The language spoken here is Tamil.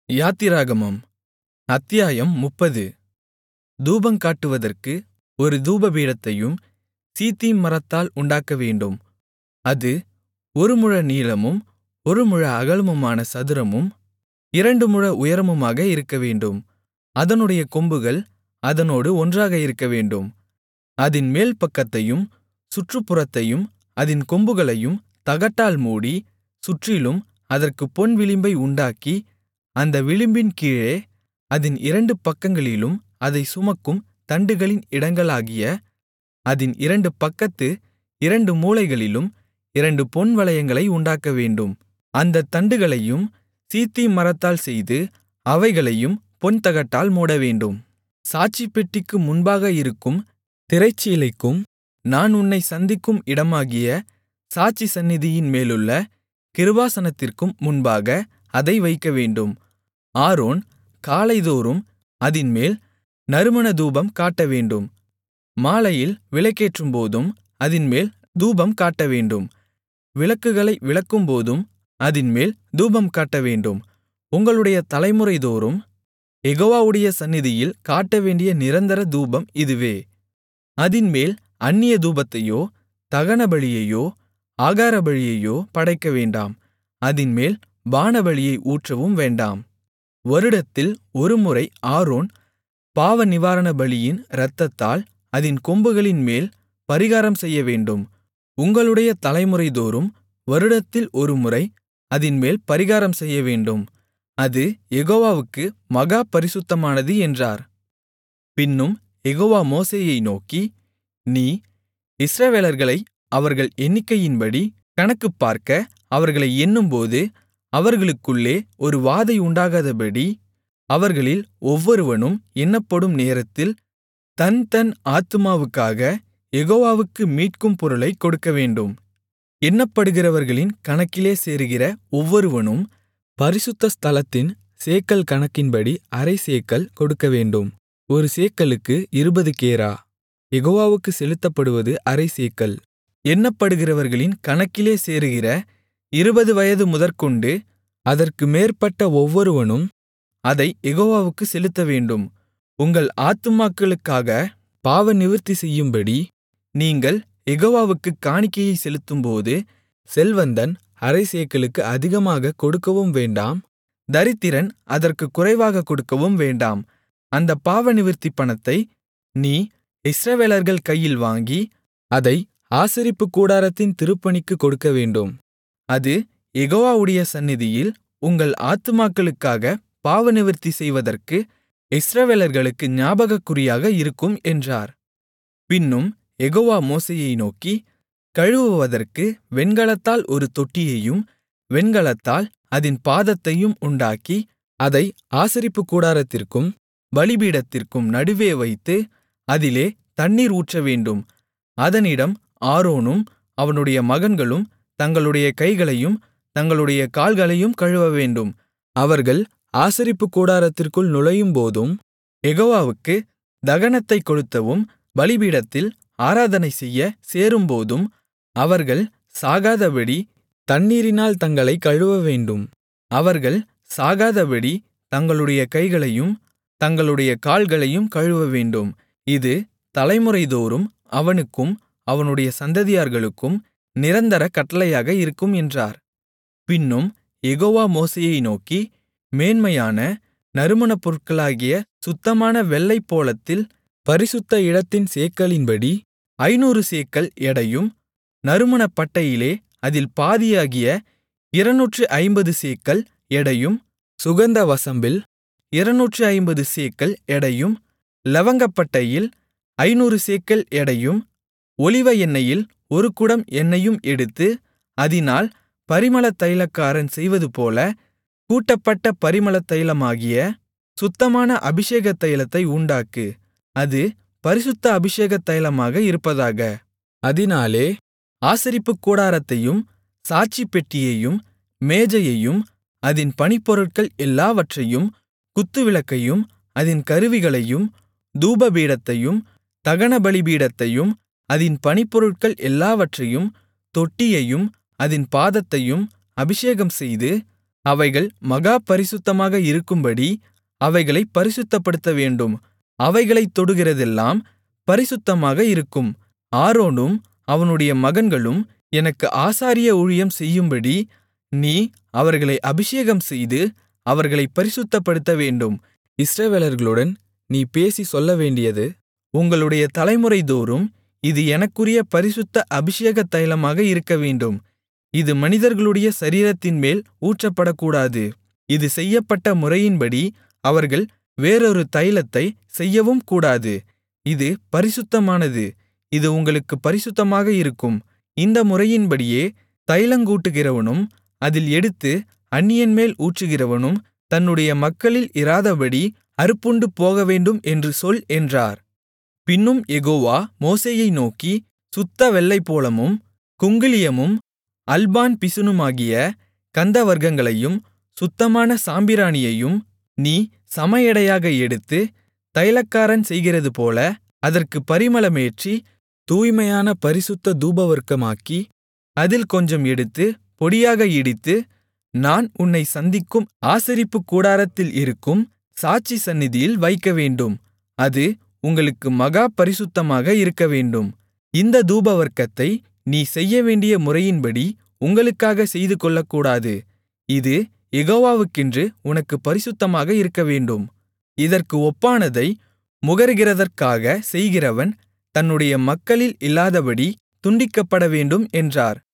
யாத்திராகமம் அத்தியாயம் முப்பது தூபங்காட்டுவதற்கு ஒரு தூபபீடத்தையும் சீத்திம் மரத்தால் உண்டாக்கவேண்டும் அது ஒரு முழ நீளமும் ஒரு முழ அகலமுமான சதுரமும் இரண்டு முழ உயரமுமாக இருக்கவேண்டும் அதனுடைய கொம்புகள் அதனோடு ஒன்றாக இருக்கவேண்டும் அதின் மேல்பக்கத்தையும் சுற்றுப்புறத்தையும் அதின் கொம்புகளையும் தகட்டால் மூடி சுற்றிலும் அதற்குப் பொன் விளிம்பை உண்டாக்கி அந்த விளிம்பின் கீழே அதின் இரண்டு பக்கங்களிலும் அதைச் சுமக்கும் தண்டுகளின் இடங்களாகிய அதின் இரண்டு பக்கத்து இரண்டு மூலைகளிலும் இரண்டு பொன் வளையங்களை உண்டாக்கவேண்டும் அந்தத் தண்டுகளையும் சீத்திம் மரத்தால் செய்து அவைகளையும் பொன்தகட்டால் மூடவேண்டும் சாட்சிப்பெட்டிக்கு முன்பாக இருக்கும் திரைச்சீலைக்கும் நான் உன்னைச் சந்திக்கும் இடமாகிய சாட்சி சந்நிதியின் மேலுள்ள கிருபாசனத்திற்கும் முன்பாக அதை வைக்கவேண்டும் ஆரோன் காலைதோறும் அதின்மேல் நறுமண தூபம் காட்டவேண்டும் மாலையில் விளக்கேற்றும்போதும் அதின்மேல் தூபம் காட்டவேண்டும் விளக்குகளை விளக்கும்போதும் அதின்மேல் தூபம் காட்டவேண்டும் உங்களுடைய தலைமுறைதோறும் யெகோவாவுடைய சந்நிதியில் காட்டவேண்டிய நிரந்தர தூபம் இதுவே அதின்மேல் அந்நிய தூபத்தையோ தகனபலியையோ ஆகாரபலியையோ படைக்கவேண்டாம் அதின்மேல் பானபலியை ஊற்றவும் வேண்டாம் வருடத்தில் ஒருமுறை ஆரோன் பாவநிவாரணபலியின் இரத்தத்தால் அதின் கொம்புகளின்மேல் பரிகாரம் செய்யவேண்டும் உங்களுடைய தலைமுறைதோறும் வருடத்தில் ஒருமுறை அதின்மேல் பரிகாரம் செய்யவேண்டும் அது யெகோவாவுக்கு மகா பரிசுத்தமானது என்றார் பின்னும் யெகோவா மோசேயை நோக்கி நீ இஸ்ரவேலர்களை அவர்கள் எண்ணிக்கையின்படி கணக்குப்பார்க்க அவர்களை எண்ணும்போது அவர்களுக்குள்ளே ஒரு வாதை உண்டாகாதபடி அவர்களில் ஒவ்வொருவனும் எண்ணப்படும் நேரத்தில் தன் தன் ஆத்துமாவுக்காக யெகோவாவுக்கு மீட்கும் பொருளைக் கொடுக்கவேண்டும் எண்ணப்படுகிறவர்களின் கணக்கிலே சேருகிற ஒவ்வொருவனும் பரிசுத்த ஸ்தலத்தின் சேக்கல் கணக்கின்படி அரை சேக்கல் கொடுக்கவேண்டும் ஒரு சேக்கலுக்கு இருபது கேரா யெகோவாவுக்கு செலுத்தப்படுவது அரை சேக்கல் எண்ணப்படுகிறவர்களின் கணக்கிலே சேருகிற இருபது வயது முதற்கொண்டு அதற்கு மேற்பட்ட ஒவ்வொருவனும் அதை யெகோவாவுக்கு செலுத்தவேண்டும் உங்கள் ஆத்துமாக்களுக்காக பாவநிவிர்த்தி செய்யும்படி நீங்கள் யெகோவாவுக்குக் காணிக்கையை செலுத்தும்போது செல்வந்தன் அரை சேக்கலுக்கு அதிகமாக கொடுக்கவும் வேண்டாம் தரித்திரன் அதற்குக் குறைவாக கொடுக்கவும் வேண்டாம் அந்த பாவநிவிர்த்தி பணத்தை நீ இஸ்ரவேலர்கள் கையில் வாங்கி அதை ஆசரிப்புக் கூடாரத்தின் திருப்பணிக்குக் கொடுக்கவேண்டும் அது யெகோவாவுடைய சந்நிதியில் உங்கள் ஆத்துமாக்களுக்காக பாவநிவிர்த்தி செய்வதற்கு இஸ்ரவேலர்களுக்கு ஞாபகக்குறியாக இருக்கும் என்றார் பின்னும் யெகோவா மோசேயை நோக்கி கழுவுவதற்கு வெண்கலத்தால் ஒரு தொட்டியையும் வெண்கலத்தால் அதின் பாதத்தையும் உண்டாக்கி அதை ஆசரிப்புக் கூடாரத்திற்கும் பலிபீடத்திற்கும் நடுவே வைத்து அதிலே தண்ணீர் ஊற்றவேண்டும் அதனிடம் ஆரோனும் அவனுடைய மகன்களும் தங்களுடைய கைகளையும் தங்களுடைய கால்களையும் கழுவவேண்டும் அவர்கள் ஆசரிப்புக் கூடாரத்திற்குள் நுழையும்போதும் யெகோவாவுக்கு தகனத்தைக் கொளுத்தவும் பலிபீடத்தில் ஆராதனை செய்ய சேரும்போதும் அவர்கள் சாகாதபடி தண்ணீரினால் தங்களை கழுவவேண்டும் அவர்கள் சாகாதபடி தங்களுடைய கைகளையும் தங்களுடைய கால்களையும் கழுவவேண்டும் இது தலைமுறைதோறும் அவனுக்கும் அவனுடைய சந்ததியார்களுக்கும் நிரந்தர கட்டளையாக இருக்கும் என்றார் பின்னும் யெகோவா மோசேயை நோக்கி மேன்மையான நறுமணப் பொருட்களாகிய சுத்தமான வெள்ளைப்போளத்தில் பரிசுத்த இடத்தின் சேக்கலின்படி ஐநூறு சேக்கல் எடையும் நறுமணப் பட்டையிலே அதில் பாதியாகிய இருநூற்று ஐம்பது சேக்கல் எடையும் சுகந்த வசம்பில் இருநூற்று ஐம்பது சேக்கல் எடையும் லவங்கப்பட்டையில் ஐநூறு சேக்கல் எடையும் ஒலிவ எண்ணெயில் ஒரு குடம் எண்ணெயும் எடுத்து அதினால் பரிமள தைலக்காரன் செய்வதுபோல கூட்டப்பட்ட பரிமள தைலமாகிய சுத்தமான அபிஷேக தைலத்தை உண்டாக்கு அது பரிசுத்த அபிஷேக தைலமாக இருப்பதாக அதினாலே ஆசரிப்புக் கூடாரத்தையும் சாட்சி பெட்டியையும் மேஜையையும் அதின் பணிப்பொருட்கள் எல்லாவற்றையும் குத்துவிளக்கையும் அதின் கருவிகளையும் தூபபீடத்தையும் தகனபலிபீடத்தையும் அதின் பணிப்பொருட்கள் எல்லாவற்றையும் தொட்டியையும் அதின் பாதத்தையும் அபிஷேகம்செய்து அவைகள் மகா பரிசுத்தமாக இருக்கும்படி அவைகளைப் பரிசுத்தப்படுத்தவேண்டும் அவைகளைத் தொடுகிறதெல்லாம் பரிசுத்தமாக இருக்கும் ஆரோனும் அவனுடைய மகன்களும் எனக்கு ஆசாரிய ஊழியம் செய்யும்படி நீ அவர்களை அபிஷேகம்செய்து அவர்களைப் பரிசுத்தப்படுத்தவேண்டும் இஸ்ரவேலர்களுடன் நீ பேசிச் சொல்லவேண்டியது உங்களுடைய தலைமுறைதோறும் இது எனக்குரிய பரிசுத்த அபிஷேக தைலமாக இருக்கவேண்டும் இது மனிதர்களுடைய சரீரத்தின்மேல் ஊற்றப்படக்கூடாது இது செய்யப்பட்ட முறையின்படி அவர்கள் வேறொரு தைலத்தைச் செய்யவும் கூடாது இது பரிசுத்தமானது இது உங்களுக்குப் பரிசுத்தமாக இருக்கும் இந்த முறையின்படியே தைலங்கூட்டுகிறவனும் அதில் எடுத்து அந்நியன்மேல் ஊற்றுகிறவனும் தன்னுடைய மக்களில் இராதபடி அறுப்புண்டு போகவேண்டும் என்று சொல் என்றார் பின்னும் யெகோவா மோசேயை நோக்கி சுத்த வெள்ளைப்போளமும் குங்கிலியமும் அல்பான் பிசுனுமாகிய கந்தவர்க்கங்களையும் சுத்தமான சாம்பிராணியையும் நீ சம எடையாக எடுத்து தைலக்காரன் செய்கிறதுபோல அதற்குப் பரிமளமேற்றி தூய்மையான பரிசுத்த தூபவர்க்கமாக்கி அதில் கொஞ்சம் எடுத்து பொடியாக இடித்து நான் உன்னை சந்திக்கும் ஆசரிப்புக் கூடாரத்தில் இருக்கும் சாட்சி சந்நிதியில் வைக்கவேண்டும் அது உங்களுக்கு மகா பரிசுத்தமாக இருக்கவேண்டும் இந்த தூபவர்க்கத்தை நீ செய்யவேண்டிய முறையின்படி உங்களுக்காக செய்துகொள்ளக்கூடாது இது யெகோவாவுக்கென்று உனக்குப் பரிசுத்தமாக இருக்கவேண்டும் இதற்கு ஒப்பானதை முகருகிறதற்காக செய்கிறவன் தன்னுடைய மக்களில் இல்லாதபடி துண்டிக்கப்படவேண்டும் என்றார்